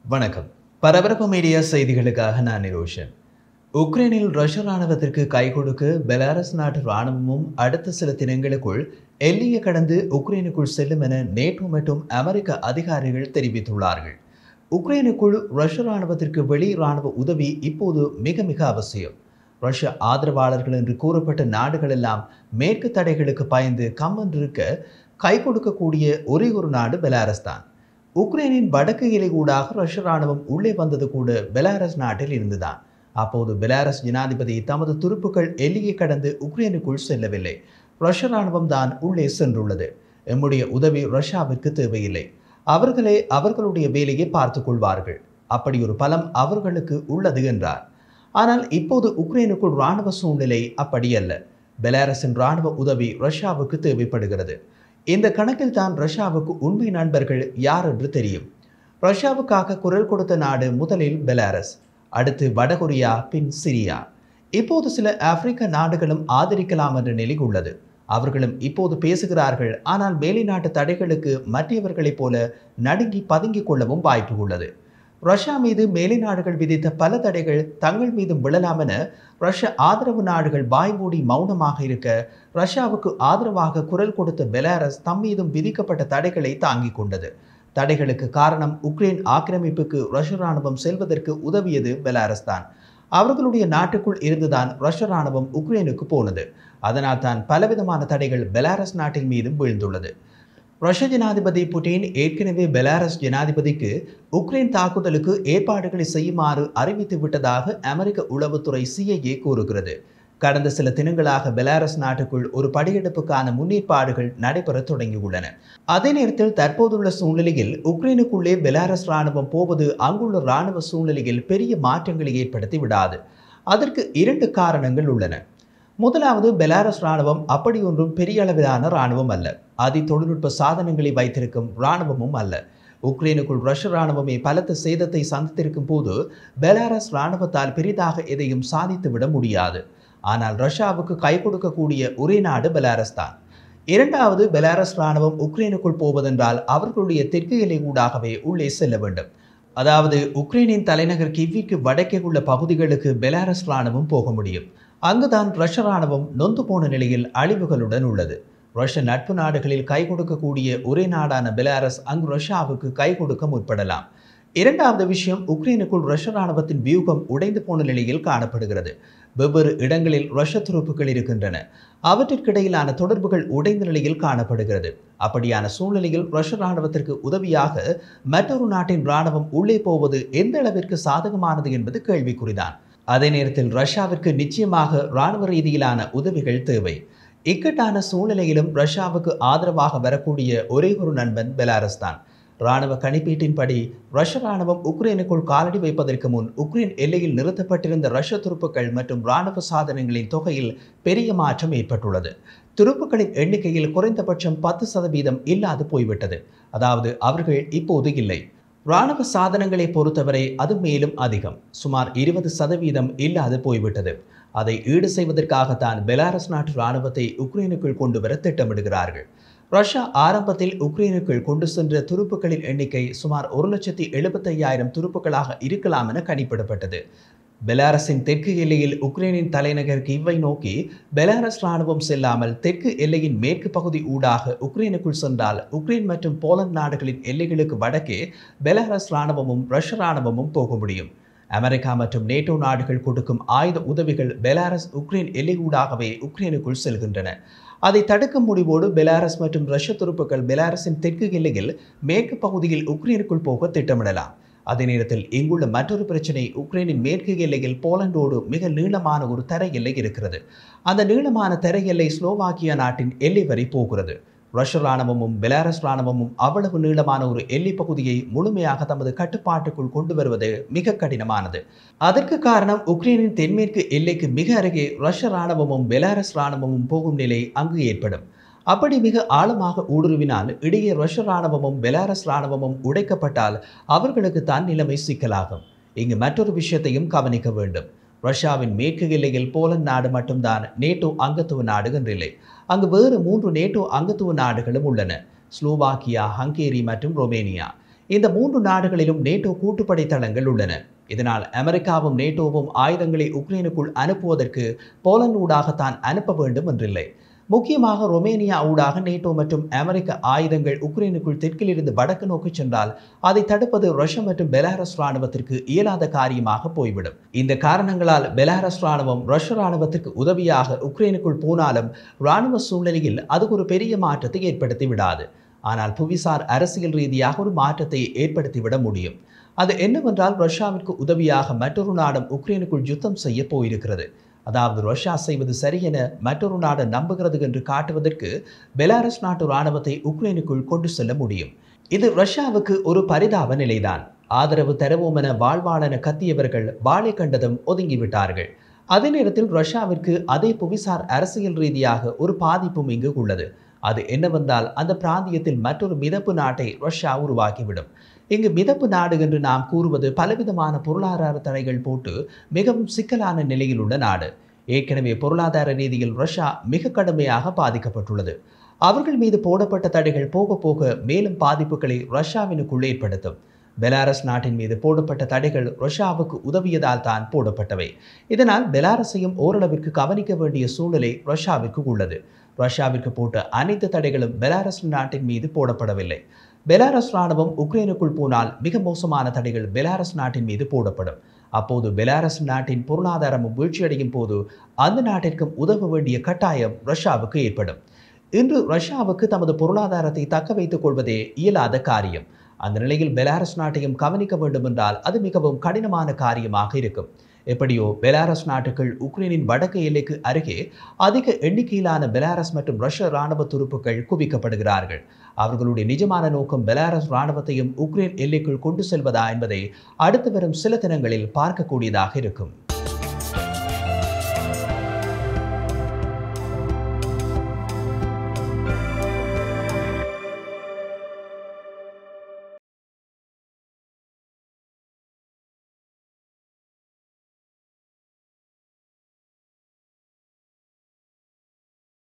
வணக்கம் பரபரப்பு மீடியா செய்திகளுக்காக நான் நிரோஷன் உக்ரைனில் ரஷ்ய ராணுவத்திற்கு கை கொடுக்க பெலாரஸ் நாட்டு ராணுவமும் அடுத்த சில தினங்களுக்குள் எல்லையை கடந்து உக்ரைனுக்குள் செல்லும் என நேட்டோ மற்றும் அமெரிக்க அதிகாரிகள் தெரிவித்துள்ளார்கள் உக்ரைனுக்குள் ரஷ்ய ராணுவத்திற்கு வெளி ராணுவ உதவி இப்போது மிக மிக அவசியம் ரஷ்ய ஆதரவாளர்கள் என்று கூறப்பட்ட நாடுகளெல்லாம் மேற்கு தடைகளுக்கு பயந்து கம்மன் இருக்க கை கொடுக்கக்கூடிய ஒரே ஒரு நாடு பெலாரஸ் தான் உக்ரைனின் வடக்கு எல்லை ஊடாக ரஷ்ய ராணுவம் உள்ளே வந்தது கூட பெலாரஸ் நாட்டில் இருந்துதான் அப்போது பெலாரஸ் ஜனாதிபதி தமது துருப்புக்கள் எல்லையை கடந்து உக்ரைனுக்குள் செல்லவில்லை ரஷ்ய ராணுவம் தான் உள்ளே சென்றுள்ளது எம்முடைய உதவி ரஷ்யாவிற்கு தேவையில்லை அவர்களே அவர்களுடைய வேலையை பார்த்து கொள்வார்கள் அப்படி ஒரு பலம் அவர்களுக்கு உள்ளது என்றார் ஆனால் இப்போது உக்ரைனுக்குள் இராணுவ சூழ்நிலை அப்படி அல்ல பெலாரஸின் இராணுவ உதவி ரஷ்யாவுக்கு தேவைப்படுகிறது இந்த கணக்கில் தான் ரஷ்யாவுக்கு உண்மை நண்பர்கள் யார் என்று தெரியும் ரஷ்யாவுக்காக குரல் கொடுத்த நாடு முதலில் பெலாரஸ் அடுத்து வடகொரியா பின் சிரியா இப்போது சில ஆப்பிரிக்க நாடுகளும் ஆதரிக்கலாம் என்ற நிலை உள்ளது அவர்களும் இப்போது பேசுகிறார்கள் ஆனால் வெளிநாட்டு தடைகளுக்கு மற்றவர்களைப் போல நடுங்கி பதுங்கிக் கொள்ளவும் வாய்ப்பு உள்ளது ரஷ்யா மீது மேலை நாடுகள் விதித்த பல தடைகள் தங்கள் மீதும் விழலாம் என ரஷ்ய ஆதரவு நாடுகள் வாய்மூடி மௌனமாக இருக்க ரஷ்யாவுக்கு ஆதரவாக குரல் கொடுத்த பெலாரஸ் தம் மீதும் விதிக்கப்பட்ட தடைகளை தாங்கிக் கொண்டது தடைகளுக்கு காரணம் உக்ரைன் ஆக்கிரமிப்புக்கு ரஷ்ய ராணுவம் செல்வதற்கு உதவியது பெலாரஸ் தான் அவர்களுடைய நாட்டுக்குள் இருந்துதான் ரஷ்ய ராணுவம் உக்ரைனுக்கு போனது அதனால் தான் பலவிதமான தடைகள் பெலாரஸ் நாட்டின் மீதும் வீழ்ந்துள்ளது ரஷ்ய ஜனாதிபதி புட்டின் ஏற்கனவே பெலாரஸ் ஜனாதிபதிக்கு உக்ரைன் தாக்குதலுக்கு ஏற்பாடுகளை செய்யுமாறு அறிவித்து விட்டதாக அமெரிக்க உளவுத்துறை சிஐஏ கூறுகிறது கடந்த சில தினங்களாக பெலாரஸ் நாட்டுக்குள் ஒரு படையெடுப்புக்கான முன்னேற்பாடுகள் நடைபெற தொடங்கியுள்ளன அதே நேரத்தில் தற்போதுள்ள சூழ்நிலையில் உக்ரைனுக்குள்ளே பெலாரஸ் ராணுவம் போவது அங்குள்ள ராணுவ சூழ்நிலையில் பெரிய மாற்றங்களை ஏற்படுத்தி விடாது அதற்கு இரண்டு காரணங்கள் உள்ளன முதலாவது பெலாரஸ் ராணுவம் அப்படி ஒன்றும் பெரிய அளவிலான ராணுவம் அல்ல அதி தொழில்நுட்ப சாதனங்களை வைத்திருக்கும் ராணுவமும் அல்ல உக்ரைனுக்குள் ரஷ்ய ராணுவமே பலத்த சேதத்தை சந்தித்திருக்கும் போது பெலாரஸ் ராணுவத்தால் பெரிதாக எதையும் சாதித்துவிட முடியாது ஆனால் ரஷ்யாவுக்கு கை கொடுக்கக்கூடிய ஒரே நாடு பெலாரஸ் தான் இரண்டாவது பெலாரஸ் ராணுவம் உக்ரைனுக்குள் போவதென்றால் அவர்களுடைய தெற்கு எல்லை ஊடாகவே உள்ளே செல்ல வேண்டும் அதாவது உக்ரைனின் தலைநகர் கிவ்விக்கு வடக்கே உள்ள பகுதிகளுக்கு பெலாரஸ் ராணுவம் போக முடியும் அங்குதான் ரஷ்ய ராணுவம் நொந்து போன நிலையில் அழிவுகளுடன் உள்ளது ரஷ்ய நட்பு நாடுகளில் கை கொடுக்கக்கூடிய ஒரே நாடான பெலாரஸ் அங்கு ரஷ்யாவுக்கு கை கொடுக்க முற்படலாம் இரண்டாவது விஷயம் உக்ரைனுக்குள் ரஷ்ய ராணுவத்தின் வியூகம் உடைந்து போன நிலையில் காணப்படுகிறது வெவ்வேறு இடங்களில் ரஷ்ய துருப்புகள் இருக்கின்றன அவற்றிற்கிடையிலான தொடர்புகள் உடைந்த நிலையில் காணப்படுகிறது அப்படியான சூழ்நிலையில் ரஷ்ய ராணுவத்திற்கு உதவியாக மற்றொரு நாட்டின் ராணுவம் உள்ளே போவது எந்த அளவிற்கு சாதகமானது என்பது கேள்விக்குறிதான் அதே நேரத்தில் ரஷ்யாவிற்கு நிச்சயமாக இராணுவ ரீதியிலான உதவிகள் தேவை இக்கட்டான சூழ்நிலையிலும் ரஷ்யாவுக்கு ஆதரவாக வரக்கூடிய ஒரே ஒரு நண்பன் பெலாரஸ் தான் இராணுவ கணிப்பீட்டின்படி ரஷ்ய ராணுவம் உக்ரைனுக்குள் காலடி வைப்பதற்கு முன் உக்ரைன் எல்லையில் நிறுத்தப்பட்டிருந்த ரஷ்ய துருப்புக்கள் மற்றும் இராணுவ சாதனங்களின் தொகையில் பெரிய மாற்றம் ஏற்பட்டுள்ளது துருப்புக்களின் எண்ணிக்கையில் குறைந்தபட்சம் பத்து சதவீதம் இல்லாது போய்விட்டது அதாவது அவர்கள் இப்போது இல்லை இராணுவ சாதனங்களை பொறுத்தவரை அது மேலும் அதிகம் சுமார் இருபது சதவீதம் இல்லாது போய்விட்டது அதை ஈடு செய்வதற்காகத்தான் பெலாரஸ் நாட்டு இராணுவத்தை உக்ரைனுக்குள் கொண்டு வர திட்டமிடுகிறார்கள் ரஷ்யா ஆரம்பத்தில் உக்ரைனுக்குள் கொண்டு சென்ற துருப்புக்களின் எண்ணிக்கை சுமார் ஒரு லட்சத்தி எழுபத்தையாயிரம் துருப்புக்களாக இருக்கலாம் என கணிப்பிடப்பட்டது பெலாரஸின் தெற்கு எல்லையில் உக்ரைனின் தலைநகர் கிவ்வை நோக்கி பெலாரஸ் ராணுவம் செல்லாமல் தெற்கு எல்லையின் மேற்கு பகுதி ஊடாக உக்ரைனுக்குள் சென்றால் உக்ரைன் மற்றும் போலந்து நாடுகளின் எல்லைகளுக்கு வடக்கே பெலாரஸ் ராணுவமும் ரஷ்ய ராணுவமும் போக முடியும் அமெரிக்கா மற்றும் நேட்டோ நாடுகள் கொடுக்கும் ஆயுத உதவிகள் பெலாரஸ் உக்ரைன் எல்லை ஊடாகவே உக்ரைனுக்குள் செல்கின்றன அதை தடுக்கும் முடிவோடு பெலாரஸ் மற்றும் ரஷ்ய துருப்புக்கள் பெலாரஸின் தெற்கு எல்லையில் மேற்கு பகுதியில் உக்ரைனுக்குள் போக திட்டமிடலாம் அதே நேரத்தில் இங்குள்ள மற்றொரு பிரச்சனை உக்ரைனின் மேற்கு எல்லையில் போலண்டோடு மிக நீளமான ஒரு தரை எல்லை இருக்கிறது அந்த நீளமான தரை எல்லை ஸ்லோவாக்கியா நாட்டின் எல்லை வரை போகிறது ரஷ்ய ராணுவமும் பெலாரஸ் ராணுவமும் அவ்வளவு நீளமான ஒரு எல்லை பகுதியை முழுமையாக தமது கட்டுப்பாட்டுக்குள் கொண்டு வருவது மிக கடினமானது அதற்கு காரணம் உக்ரைனின் தென்மேற்கு எல்லைக்கு மிக அருகே ரஷ்ய ராணுவமும் பெலாரஸ் ராணுவமும் போகும் நிலை அங்கு ஏற்படும் அப்படி மிக ஆழமாக ஊடுருவினால் இடையே ரஷ்ய ராணுவமும் பெலாரஸ் ராணுவமும் உடைக்கப்பட்டால் அவர்களுக்கு தான் நிலைமை சிக்கலாகும் இங்கு மற்றொரு விஷயத்தையும் கவனிக்க வேண்டும் ரஷ்யாவின் மேற்கு எல்லையில் போலந்து நாடு மட்டும்தான் நேட்டோ அங்கத்துவ நாடு என்றில்லை அங்கு வேறு மூன்று நேட்டோ அங்கத்துவ நாடுகளும் உள்ளன ஸ்லோவாக்கியா ஹங்கேரி மற்றும் ரொமேனியா இந்த மூன்று நாடுகளிலும் நேட்டோ கூட்டுப்படை தளங்கள் உள்ளன இதனால் அமெரிக்காவும் நேட்டோவும் ஆயுதங்களை உக்ரைனுக்குள் அனுப்புவதற்கு போலந்து ஊடாகத்தான் அனுப்ப வேண்டும் என்றில்லை முக்கியமாக ரொமேனியா ஊடாக நேட்டோ மற்றும் அமெரிக்க ஆயுதங்கள் உக்ரைனுக்குள் தெற்கிலிருந்து வடக்கு நோக்கி சென்றால் அதை தடுப்பது ரஷ்யா மற்றும் பெலாரஸ் ராணுவத்திற்கு இயலாத காரியமாக போய்விடும் இந்த காரணங்களால் பெலாரஸ் ராணுவம் ரஷ்ய ராணுவத்திற்கு உதவியாக உக்ரைனுக்குள் போனாலும் ராணுவ சூழ்நிலையில் அது ஒரு பெரிய மாற்றத்தை ஏற்படுத்தி விடாது ஆனால் புவிசார் அரசியல் ரீதியாக ஒரு மாற்றத்தை ஏற்படுத்திவிட முடியும் அது என்னவென்றால் ரஷ்யாவிற்கு உதவியாக மற்றொரு நாடும் உக்ரைனுக்குள் யுத்தம் செய்ய போயிருக்கிறது அதாவது ரஷ்யா செய்வது சரியென மற்றொரு நாடு நம்புகிறது என்று காட்டுவதற்கு பெலாரஸ் நாட்டு இராணுவத்தை உக்ரைனுக்குள் கொண்டு செல்ல முடியும் இது ரஷ்யாவுக்கு ஒரு பரிதாப நிலைதான் ஆதரவு தருவோம் என வாழ்வாளென கத்தியவர்கள் வாழை கண்டதும் ஒதுங்கிவிட்டார்கள் அதே நேரத்தில் ரஷ்யாவிற்கு அதே புவிசார் அரசியல் ரீதியாக ஒரு பாதிப்பும் இங்கு உள்ளது அது என்னவென்றால் அந்த பிராந்தியத்தில் மற்றொரு மிதப்பு நாட்டை ரஷ்யா உருவாக்கிவிடும் இங்கு மிதப்பு நாடு என்று நாம் கூறுவது பலவிதமான பொருளாதார தடைகள் போட்டு மிகவும் சிக்கலான நிலையில் உள்ள நாடு ஏற்கனவே பொருளாதார ரீதியில் ரஷ்யா மிக கடுமையாக பாதிக்கப்பட்டுள்ளது அவர்கள் மீது போடப்பட்ட தடைகள் போக போக மேலும் பாதிப்புகளை ரஷ்யாவினுக்குள் ஏற்படுத்தும் பெலாரஸ் நாட்டின் மீது போடப்பட்ட தடைகள் ரஷ்யாவுக்கு உதவியதால் தான் போடப்பட்டவை இதனால் பெலாரஸையும் ஓரளவிற்கு கவனிக்க வேண்டிய சூழ்நிலை ரஷ்யாவிற்கு உள்ளது ரஷ்யாவிற்கு போட்ட அனைத்து தடைகளும் பெலாரஸ் நாட்டின் மீது போடப்படவில்லை பெலாரஸ் ராணுவம் உக்ரைனுக்குள் போனால் மிக மோசமான தடைகள் பெலாரஸ் நாட்டின் மீது போடப்படும் அப்போது பெலாரஸ் நாட்டின் பொருளாதாரமும் வீழ்ச்சியடையும் போது அந்த நாட்டிற்கும் உதவ வேண்டிய கட்டாயம் ரஷ்யாவுக்கு ஏற்படும் இன்று ரஷ்யாவுக்கு தமது பொருளாதாரத்தை தக்க வைத்துக் கொள்வதே இயலாத காரியம் அந்த நிலையில் பெலாரஸ் நாட்டையும் கவனிக்க வேண்டும் என்றால் அது மிகவும் கடினமான காரியமாக இருக்கும் எப்படியோ பெலாரஸ் நாட்டுகள் உக்ரைனின் வடக்கு எல்லைக்கு அருகே அதிக எண்ணிக்கையிலான பெலாரஸ் மற்றும் ரஷ்ய இராணுவ துருப்புக்கள் குவிக்கப்படுகிறார்கள் அவர்களுடைய நிஜமான நோக்கம் பெலாரஸ் இராணுவத்தையும் உக்ரைன் எல்லைக்குள் கொண்டு செல்வதா என்பதை அடுத்து வரும் சில தினங்களில் பார்க்கக்கூடியதாக இருக்கும்